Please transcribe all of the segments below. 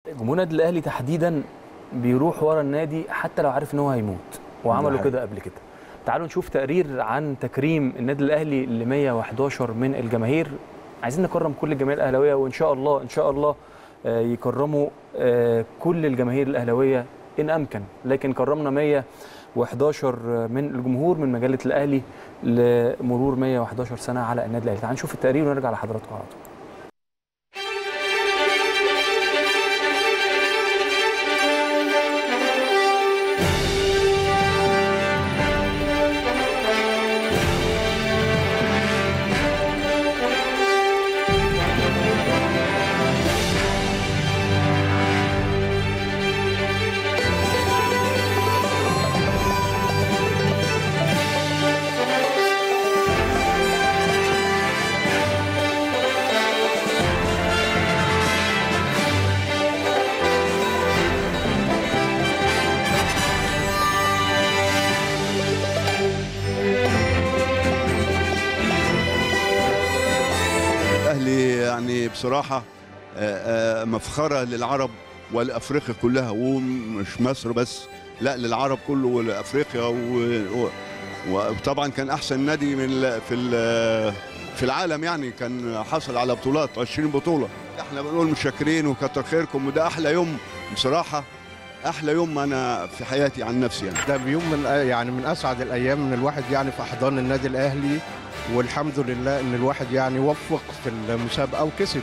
جمهور النادي الاهلي تحديدا بيروح ورا النادي حتى لو عارف ان هو هيموت وعملوا حقيقي. كده قبل كده تعالوا نشوف تقرير عن تكريم النادي الاهلي ل 111 من الجماهير عايزين نكرم كل الجماهير الاهلاويه وان شاء الله ان شاء الله آه، يكرموا آه، كل الجماهير الاهلاويه ان امكن لكن كرمنا 111 من الجمهور من مجله الاهلي لمرور 111 سنه على النادي الاهلي تعالوا نشوف التقرير ونرجع لحضراتكم على طول الاهلي يعني بصراحه آه، آه، مفخره للعرب والافريقيا كلها ومش مصر بس لا للعرب كله ولافريقيا و- و- وطبعا كان احسن نادي من ال- في ال- في العالم يعني كان حصل على بطولات 20 بطوله احنا بنقول متشكرين وكتر خيركم وده احلى يوم بصراحه احلى يوم انا في حياتي عن نفسي يعني ده بيوم من يعني من اسعد الايام ان الواحد يعني في احضان النادي الاهلي والحمد لله ان الواحد يعني وفق في المسابقه وكسب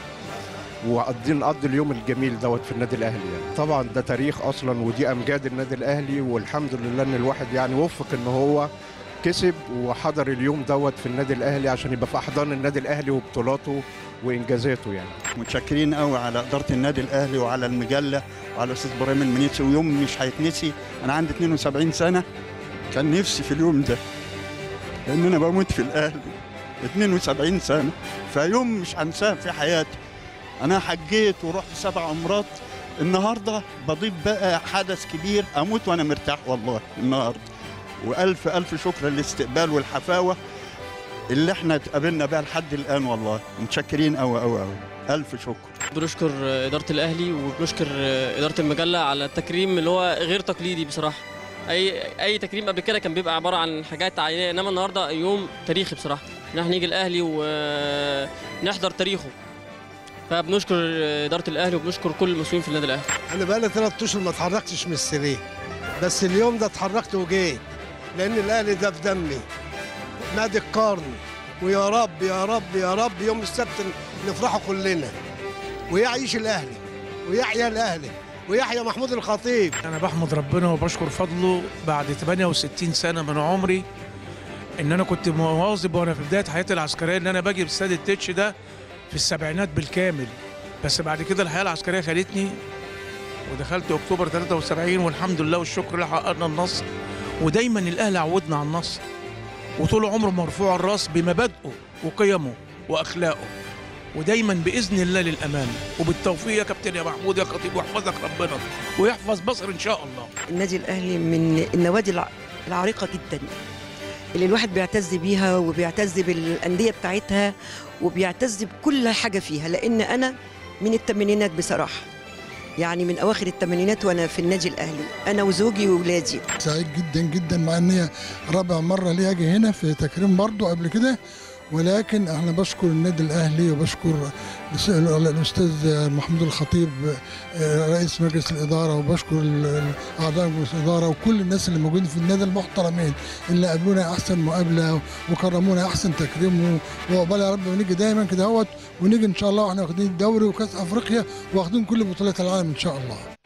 وقضين نقضي اليوم الجميل دوت في النادي الاهلي يعني طبعا ده تاريخ اصلا ودي امجاد النادي الاهلي والحمد لله ان الواحد يعني وفق ان هو كسب وحضر اليوم دوت في النادي الاهلي عشان يبقى في احضان النادي الاهلي وبطولاته وانجازاته يعني متشكرين قوي على اداره النادي الاهلي وعلى المجله وعلى الاستاذ ابراهيم المنيسي ويوم مش هيتنسي انا عندي 72 سنه كان نفسي في اليوم ده لان انا بموت في الاهلي 72 سنه فيوم مش هنساه في حياتي انا حجيت ورحت سبع عمرات النهارده بضيف بقى حدث كبير اموت وانا مرتاح والله النهارده والف الف شكر للاستقبال والحفاوه اللي احنا اتقابلنا بيها لحد الان والله متشكرين قوي قوي قوي الف شكر بنشكر إدارة الأهلي وبنشكر إدارة المجلة على التكريم اللي هو غير تقليدي بصراحة أي أي تكريم قبل كده كان بيبقى عبارة عن حاجات عينية إنما النهاردة يوم تاريخي بصراحة إن احنا نيجي الأهلي ونحضر تاريخه فبنشكر إدارة الأهلي وبنشكر كل المسؤولين في النادي الأهلي انا بقالي ثلاث اشهر ما اتحركتش من السرير بس اليوم ده اتحركت وجيت لان الاهلي ده في دمي نادي القرن ويا رب يا رب يا رب يوم السبت نفرحوا كلنا ويعيش الاهلي ويحيى الاهلي ويحيى محمود الخطيب أنا بحمد ربنا وبشكر فضله بعد 68 سنة من عمري إن أنا كنت مواظب وأنا في بداية حياتي العسكرية إن أنا باجي باستاد التتش ده في السبعينات بالكامل بس بعد كده الحياة العسكرية خدتني ودخلت أكتوبر 73 والحمد لله والشكر لله حققنا النصر ودايما الأهلي عودنا على النصر وطول عمره مرفوع الراس بمبادئه وقيمه وأخلاقه ودايما باذن الله للامام وبالتوفيق يا كابتن يا محمود يا خطيب ويحفظك ربنا ويحفظ مصر ان شاء الله النادي الاهلي من النوادي الع- العريقه جدا اللي الواحد بيعتز بيها وبيعتز بالانديه بتاعتها وبيعتز بكل حاجه فيها لان انا من الثمانينات بصراحه يعني من اواخر الثمانينات وانا في النادي الاهلي انا وزوجي واولادي سعيد جدا جدا مع ان هي رابع مره لي اجي هنا في تكريم برضو قبل كده ولكن انا بشكر النادي الاهلي وبشكر الأس- الاستاذ محمود الخطيب آه، رئيس مجلس الاداره وبشكر ال- ال- اعضاء مجلس الاداره وكل الناس اللي موجودين في النادي المحترمين اللي قابلونا احسن مقابله وكرمونا احسن تكريم وعقبال يا رب ونيجي دايما كده اهوت ونيجي ان شاء الله واحنا واخدين الدوري وكاس افريقيا واخدين كل بطولات العالم ان شاء الله